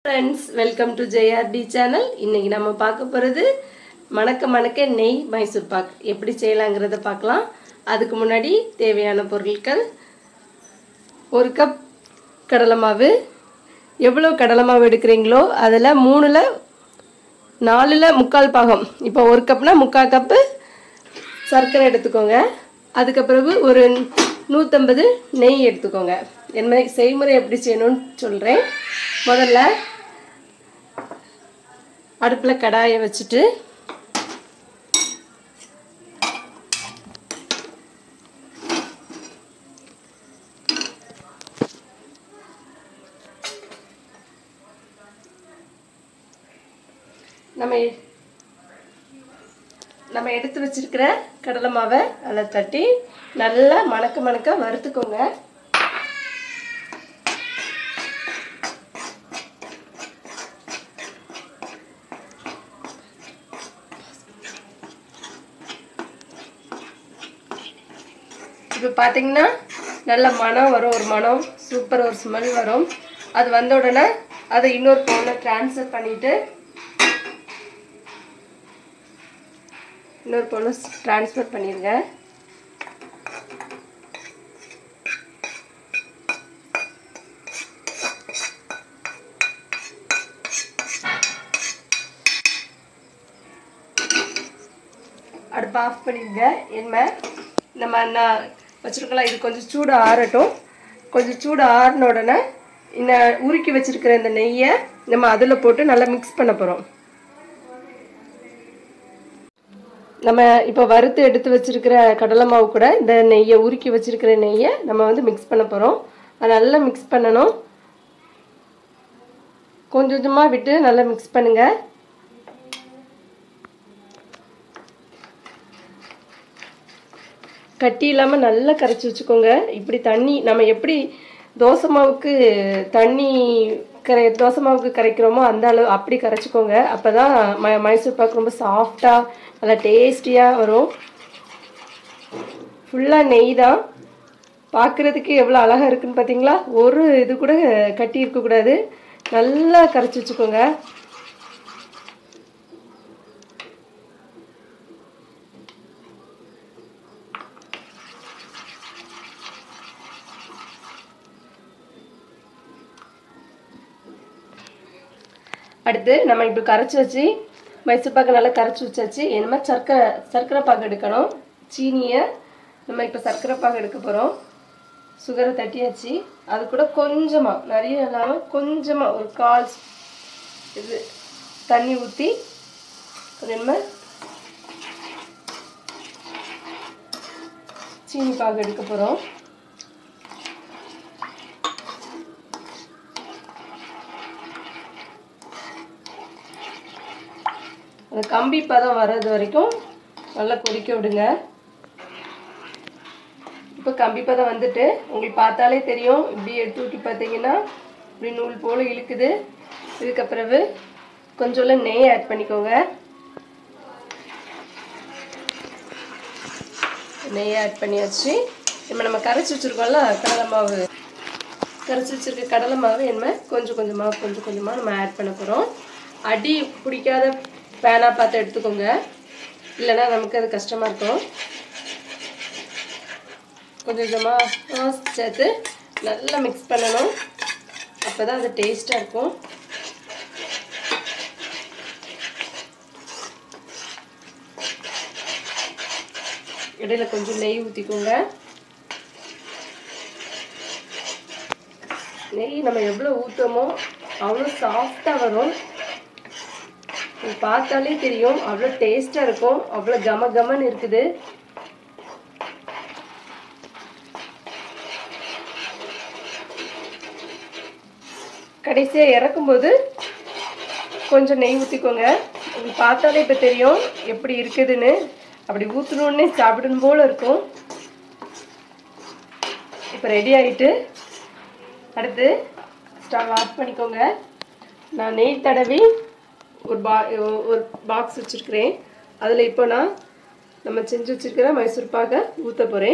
friends welcome to JRT channel இன்னைக்கு நம்ம பார்க்க போகிறது மணக்க மணக்க நெய் மைசூர் பாக் எப்படி செய்யலாங்கிறத பார்க்கலாம் அதுக்கு முன்னாடி தேவையான பொருட்கள் ஒரு கப் கடலை மாவு எவ்வளோ கடலை மாவு எடுக்கிறீங்களோ அதில் மூணில் நாலில் முக்கால் பாகம் இப்போ ஒரு கப்னா முக்கால் கப்பு சர்க்கரை எடுத்துக்கோங்க அதுக்கு பிறகு ஒரு நூற்றம்பது நெய் எடுத்துக்கோங்க என்ன செய்முறை எப்படி செய்யணும்னு சொல்கிறேன் முதல்ல அடுப்பில் கடாயை வச்சுட்டு நம்ம நம்ம எடுத்து வச்சிருக்கிற கடலை மாவை அதில் தட்டி நல்லா மணக்க மணக்க வறுத்துக்கோங்க இப்போ பார்த்தீங்கன்னா நல்ல மனம் வரும் ஒரு மனம் சூப்பர் ஒரு ஸ்மெல் வரும் அது வந்த உடனே அதை இன்னொரு பவுனில் ட்ரான்ஸ்ஃபர் பண்ணிவிட்டு இன்னொரு பொண்ணு ட்ரான்ஸ்ஃபர் பண்ணிடுங்க அடுப்பு ஆஃப் பண்ணிடுங்க என்ன நம்ம நான் வச்சுருக்கலாம் இது கொஞ்சம் சூடு ஆறட்டும் கொஞ்சம் சூடு ஆறின உடனே இந்த உருக்கி வச்சுருக்கிற இந்த நெய்யை நம்ம அதில் போட்டு நல்லா மிக்ஸ் பண்ண போகிறோம் நம்ம இப்போ வறுத்து எடுத்து வச்சிருக்கிற கடலை மாவு கூட இந்த நெய்யை உருக்கி வச்சிருக்கிற நெய்யை நம்ம வந்து மிக்ஸ் பண்ண போகிறோம் அதை நல்லா மிக்ஸ் பண்ணணும் கொஞ்சம் கொஞ்சமாக விட்டு நல்லா மிக்ஸ் பண்ணுங்க கட்டி இல்லாமல் நல்லா கரைச்சி வச்சுக்கோங்க இப்படி தண்ணி நம்ம எப்படி தோசை மாவுக்கு தண்ணி கரை தோசை மாவுக்கு கரைக்கிறோமோ அந்த அளவு அப்படி கரைச்சிக்கோங்க அப்போ தான் ம மைசூர் பாக்கு ரொம்ப சாஃப்டாக நல்லா டேஸ்டியாக வரும் ஃபுல்லாக நெய் தான் பார்க்குறதுக்கு எவ்வளோ அழகாக இருக்குன்னு பார்த்தீங்களா ஒரு இது கூட கட்டி இருக்கக்கூடாது நல்லா கரைச்சி வச்சுக்கோங்க அடுத்து நம்ம இப்படி கரைச்சி வச்சு மைசூர் பாக்கு நல்லா கரைச்சி வச்சாச்சு என்னமா சர்க்கரை சர்க்கரை பாக்கு எடுக்கணும் சீனியை நம்ம இப்போ சர்க்கரை பாக்கு எடுக்க போகிறோம் சுகரை தட்டியாச்சு அது கூட கொஞ்சமாக நிறைய இல்லாமல் கொஞ்சமாக ஒரு கால் இது தண்ணி ஊற்றி நம்ம சீனி பாகு எடுக்க போகிறோம் அந்த கம்பி பதம் வர்றது வரைக்கும் நல்லா கொதிக்க விடுங்க இப்போ கம்பி பதம் வந்துட்டு உங்களுக்கு பார்த்தாலே தெரியும் இப்படி எடுத்து ஊட்டி பார்த்தீங்கன்னா இப்படி நூல் போல் இழுக்குது இதுக்கு பிறகு கொஞ்சோல நெய் ஆட் பண்ணிக்கோங்க நெய் ஆட் பண்ணியாச்சு இப்போ நம்ம கரைச்சி வச்சுருக்கோம்ல கடலை மாவு கரைச்சி வச்சுருக்க கடலை மாவு என்ன கொஞ்சம் கொஞ்சமாக கொஞ்சம் கொஞ்சமாக நம்ம ஆட் பண்ண போகிறோம் அடி பிடிக்காத பேனாக பார்த்து எடுத்துக்கோங்க இல்லைன்னா நமக்கு அது கஷ்டமாக இருக்கும் கொஞ்சம் கொஞ்சமாக சேர்த்து நல்லா மிக்ஸ் பண்ணணும் அப்போ தான் அது டேஸ்ட்டாக இருக்கும் இடையில கொஞ்சம் நெய் ஊற்றிக்கோங்க நெய் நம்ம எவ்வளோ ஊற்றுமோ அவ்வளோ சாஃப்டாக வரும் இது பார்த்தாலே தெரியும் அவ்வளோ டேஸ்ட்டாக இருக்கும் அவ்வளோ கம கமன்னு இருக்குது கடைசியாக இறக்கும்போது கொஞ்சம் நெய் ஊற்றிக்கோங்க உங்களுக்கு பார்த்தாலே இப்போ தெரியும் எப்படி இருக்குதுன்னு அப்படி ஊற்றணுன்னே சாப்பிடணும் போல் இருக்கும் இப்போ ரெடி ஆகிட்டு அடுத்து ஸ்டவ் ஆஃப் பண்ணிக்கோங்க நான் நெய் தடவி ஒரு பா ஒரு பாக்ஸ் வச்சுருக்கிறேன் அதில் இப்போ நான் நம்ம செஞ்சு வச்சுருக்கிற மைசூர் பாகை ஊற்ற போகிறேன்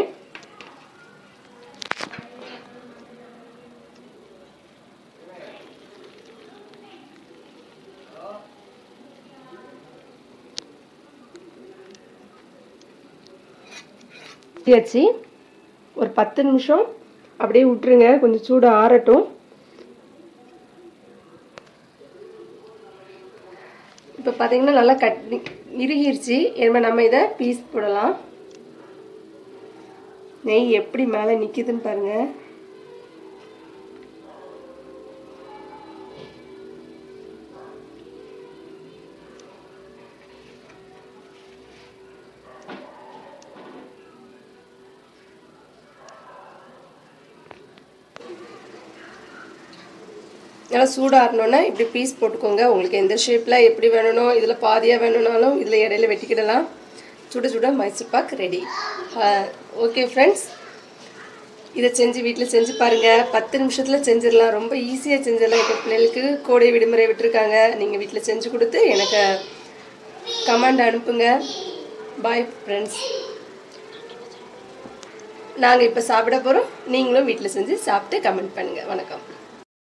ஊற்றியாச்சு ஒரு பத்து நிமிஷம் அப்படியே விட்டுருங்க கொஞ்சம் சூடு ஆறட்டும் இப்போ பார்த்தீங்கன்னா நல்லா கட் இறுகிருச்சு இனிமேல் நம்ம இதை பீஸ் போடலாம் நெய் எப்படி மேலே நிற்கிதுன்னு பாருங்கள் நல்லா சூடாகணுன்னா இப்படி பீஸ் போட்டுக்கோங்க உங்களுக்கு எந்த ஷேப்பில் எப்படி வேணுமோ இதில் பாதியாக வேணும்னாலும் இதில் இடையில வெட்டிக்கிடலாம் சுட சுட Mysore pak ready okay friends இதை செஞ்சு வீட்டில் செஞ்சு பாருங்கள் பத்து நிமிஷத்தில் செஞ்சிடலாம் ரொம்ப ஈஸியாக செஞ்சிடலாம் இப்போ பிள்ளைகளுக்கு கோடை விடுமுறை விட்டுருக்காங்க நீங்கள் வீட்டில் செஞ்சு கொடுத்து எனக்கு கமெண்ட் அனுப்புங்க பாய் ஃப்ரெண்ட்ஸ் நாங்கள் இப்போ சாப்பிட போகிறோம் நீங்களும் வீட்டில் செஞ்சு சாப்பிட்டு கமெண்ட் பண்ணுங்கள் வணக்கம்